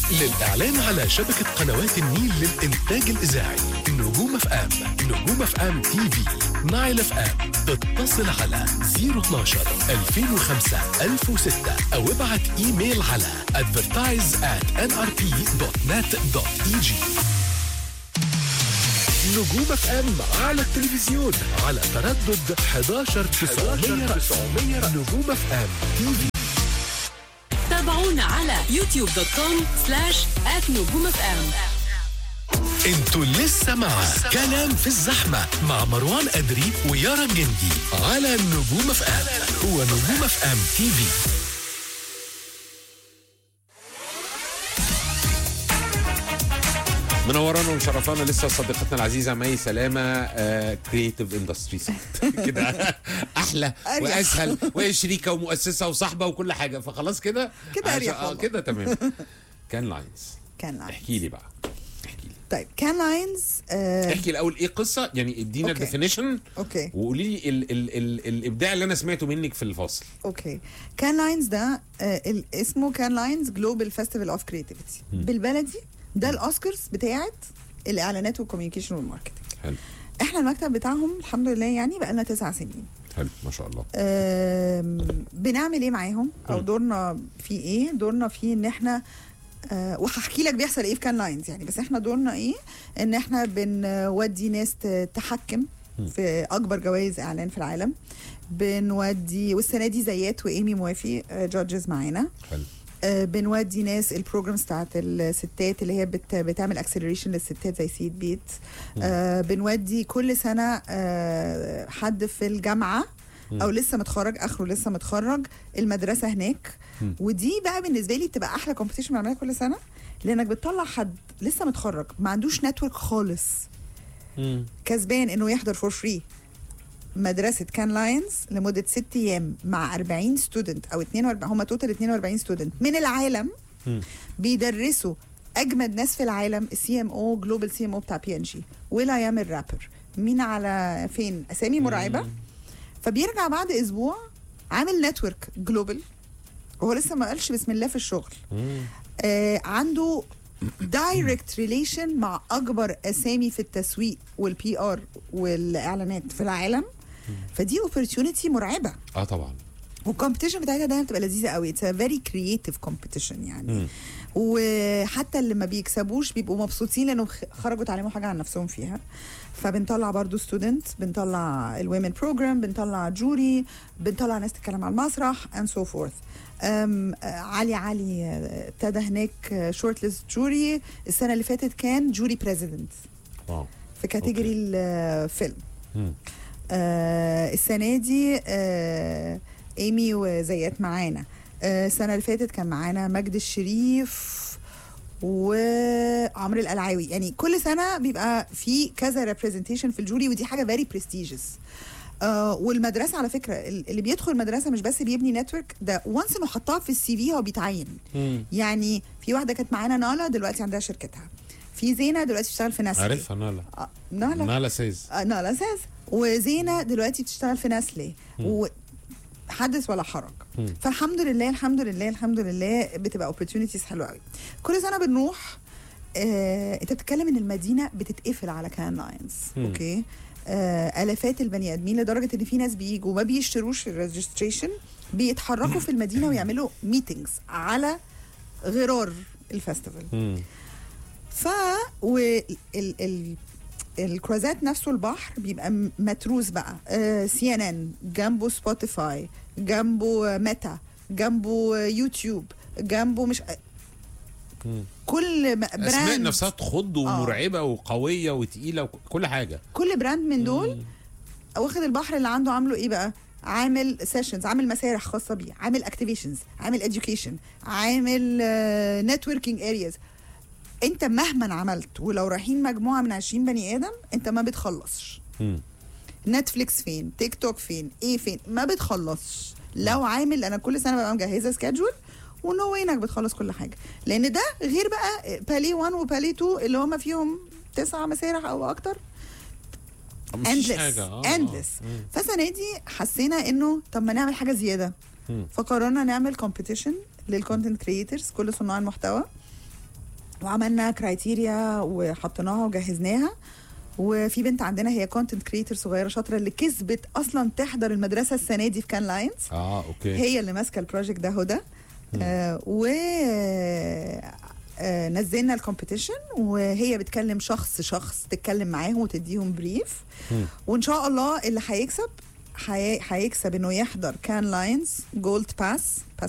للإعلان على شبكة قنوات النيل للإنتاج الإذاعي نجوم اف ام نجوم اف ام تي في نايل اف ام اتصل على 012 2005 1006 أو ابعت إيميل على advertise at nrp.net.eg نجوم اف ام على التلفزيون على تردد 11 900 نجوم اف ام تي في تابعونا على يوتيوب دوت كوم سلاش نجوم اف ام انتوا لسه مع كلام في الزحمة مع مروان أدري ويارا جندي على نجوم اف ام هو نجوم اف ام تي في منورانا ومشرفانا لسه صديقتنا العزيزه مي سلامه كرييتيف اندستريز كده احلى أريح. واسهل وهي شريكه ومؤسسه وصاحبه وكل حاجه فخلاص كده كده عشان- أريح اه والله. كده تمام كان لاينز كان لاينز احكي لي بقى احكي لي طيب كان لاينز آه احكي الاول ايه قصه يعني ادينا أوكي. الديفينيشن اوكي وقولي لي ال ال ال الابداع اللي انا سمعته منك في الفاصل اوكي كان لاينز ده آه ال- اسمه كان لاينز جلوبال فيستيفال اوف كريتيفيتي بالبلدي ده الاوسكارز بتاعت الاعلانات والكوميونيكيشن والماركتنج حلو احنا المكتب بتاعهم الحمد لله يعني بقى لنا تسع سنين حلو ما شاء الله آم، بنعمل ايه معاهم او مم. دورنا في ايه دورنا في ان احنا آه، وهحكي لك بيحصل ايه في كان لاينز يعني بس احنا دورنا ايه ان احنا بنودي ناس ت- تحكم في اكبر جوائز اعلان في العالم بنودي والسنه دي زيات وايمي موافي جادجز معانا حلو آه، بنودي ناس البروجرامز بتاعت الستات اللي هي بت بتعمل اكسلريشن للستات زي سيد بيت آه بنودي كل سنه آه حد في الجامعه او لسه متخرج اخره لسه متخرج المدرسه هناك ودي بقى بالنسبه لي بتبقى احلى كومبيتيشن بنعملها كل سنه لانك بتطلع حد لسه متخرج ما عندوش نتورك خالص كسبان انه يحضر فور فري مدرسه كان لاينز لمده ست ايام مع 40 ستودنت او 42 هم توتال 42 ستودنت من العالم بيدرسوا اجمد ناس في العالم السي ام او جلوبال سي ام او بتاع بي ان جي ولا يعمل رابر مين على فين اسامي مرعبه فبيرجع بعد اسبوع عامل نتورك جلوبال وهو لسه ما قالش بسم الله في الشغل آه عنده دايركت ريليشن مع اكبر اسامي في التسويق والبي ار والاعلانات في العالم فدي اوبورتيونيتي مرعبه اه طبعا والكومبيتيشن بتاعتها دايما بتبقى لذيذه قوي اتس فيري كرييتيف كومبيتيشن يعني وحتى اللي ما بيكسبوش بيبقوا مبسوطين لانهم خ- خرجوا اتعلموا حاجه عن نفسهم فيها فبنطلع برضو ستودنت بنطلع الويمن بروجرام بنطلع جوري بنطلع ناس تتكلم على المسرح اند سو فورث علي علي آه، ابتدى هناك شورت ليست جوري السنه اللي فاتت كان جوري بريزيدنت واو في كاتيجوري الفيلم مم. آه السنه دي آه ايمي وزيات معانا آه السنه اللي فاتت كان معانا مجد الشريف وعمرو القلعاوي يعني كل سنه بيبقى في كذا ريبريزنتيشن في الجوري ودي حاجه فيري برستيجيوس آه والمدرسه على فكره ال- اللي بيدخل المدرسه مش بس بيبني نتورك ده وانس انه حطها في السي في هو بيتعين يعني في واحده كانت معانا نالا دلوقتي عندها شركتها في زينه دلوقتي بتشتغل في نسلي عارفها نالا آه نالا نالا سيز آه، نالا ساز وزينه دلوقتي بتشتغل في نسلي وحدث ولا حرج فالحمد لله الحمد لله الحمد لله بتبقى opportunities حلوه قوي كل سنه بنروح آه، انت بتتكلم ان المدينه بتتقفل على كان لاينز اوكي آه، الافات البني ادمين لدرجه ان في ناس بيجوا ما بيشتروش الريجستريشن بيتحركوا في المدينه ويعملوا ميتينجز على غرار الفestival ف وال ال ال الكروزات نفسه البحر بيبقى م- متروس بقى سي ان ان جنبه سبوتيفاي جنبه ميتا جنبه يوتيوب جنبه مش كل م- اسماء براند نفسها تخض ومرعبه وقويه وتقيله وكل حاجه كل براند من دول واخد البحر اللي عنده عامله ايه بقى عامل سيشنز عامل مسارح خاصه بيه عامل اكتيفيشنز عامل اديوكيشن عامل نتوركينج ارياز انت مهما عملت ولو رايحين مجموعه من 20 بني ادم انت ما بتخلصش مم. نتفليكس فين تيك توك فين ايه فين ما بتخلصش لو عامل انا كل سنه ببقى مجهزه سكادجول ونو واي انك بتخلص كل حاجه لان ده غير بقى بالي 1 وبالي 2 اللي هم فيهم تسعة مسارح او اكتر مفيش اندلس حاجه اه آه. اندلس مم. فالسنه دي حسينا انه طب ما نعمل حاجه زياده مم. فقررنا نعمل كومبيتيشن للكونتنت كريترز كل صناع المحتوى وعملنا كرايتيريا وحطيناها وجهزناها وفي بنت عندنا هي كونتنت كريتور صغيره شاطره اللي كسبت اصلا تحضر المدرسه السنه دي في كان لاينز اه اوكي هي اللي ماسكه البروجكت ده هدى آه و آه نزلنا الكومبيتيشن وهي بتكلم شخص شخص تتكلم معاهم وتديهم بريف وان شاء الله اللي هيكسب هي- هيكسب انه يحضر كان لاينز جولد باس